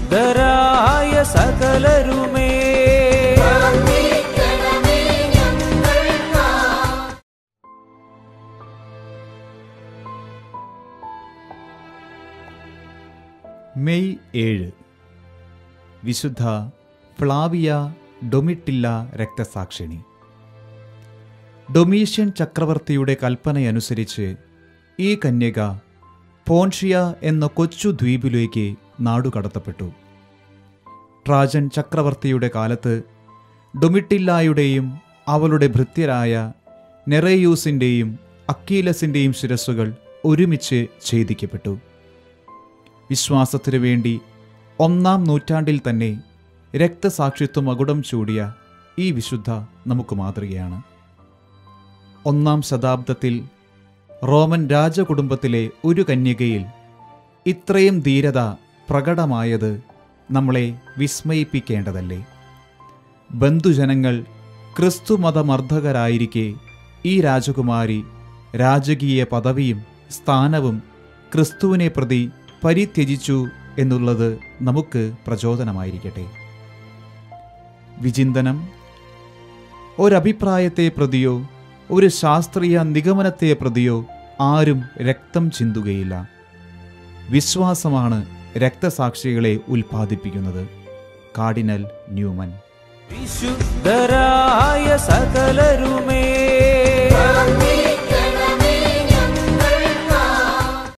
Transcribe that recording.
വിശുദ്ധരായ സകലരുമേ പ്രാർത്ഥിക്കണമേ ഞങ്ങൾക്കായി മെയ് ഏഴ് വിശുദ്ധ ഫ്ലാവിയ ഡൊമിറ്റില്ല രക്തസാക്ഷിണി ഡൊമീഷ്യൻ ചക്രവർത്തിയുടെ കൽപ്പനയനുസരിച്ച് ഈ കന്യക പോൺഷിയ എന്ന കൊച്ചു ദ്വീപിലേക്ക് നാടുകടത്തപ്പെട്ടു ട്രാജൻ ചക്രവർത്തിയുടെ കാലത്ത് ഡൊമിറ്റില്ലായുടെയും അവളുടെ ഭൃത്യരായ നെറേയൂസിൻ്റെയും അക്കീലസിൻ്റെയും ശിരസ്സുകൾ ഒരുമിച്ച് ഛേദിക്കപ്പെട്ടു വിശ്വാസത്തിനു വേണ്ടി ഒന്നാം നൂറ്റാണ്ടിൽ തന്നെ രക്തസാക്ഷിത്വം മകുടം ചൂടിയ ഈ വിശുദ്ധ നമുക്ക് മാതൃകയാണ് ഒന്നാം ശതാബ്ദത്തിൽ റോമൻ രാജകുടുംബത്തിലെ ഒരു കന്യകയിൽ ഇത്രയും ധീരത പ്രകടമായത് നമ്മളെ വിസ്മയിപ്പിക്കേണ്ടതല്ലേ ബന്ധുജനങ്ങൾ ക്രിസ്തുമതമർദ്ദകരായിരിക്കെ ഈ രാജകുമാരി രാജകീയ പദവിയും സ്ഥാനവും ക്രിസ്തുവിനെ പ്രതി പരിത്യജിച്ചു എന്നുള്ളത് നമുക്ക് പ്രചോദനമായിരിക്കട്ടെ വിചിന്തനം ഒരഭിപ്രായത്തെ പ്രതിയോ ഒരു ശാസ്ത്രീയ നിഗമനത്തെ പ്രതിയോ ആരും രക്തം ചിന്തുകയില്ല വിശ്വാസമാണ് രക്തസാക്ഷികളെ ഉൽപ്പാദിപ്പിക്കുന്നത് കാർഡിനൽ ന്യൂമൻ വിശുദ്ധരായ സകലരുമേ പ്രാർത്ഥിക്കണമേ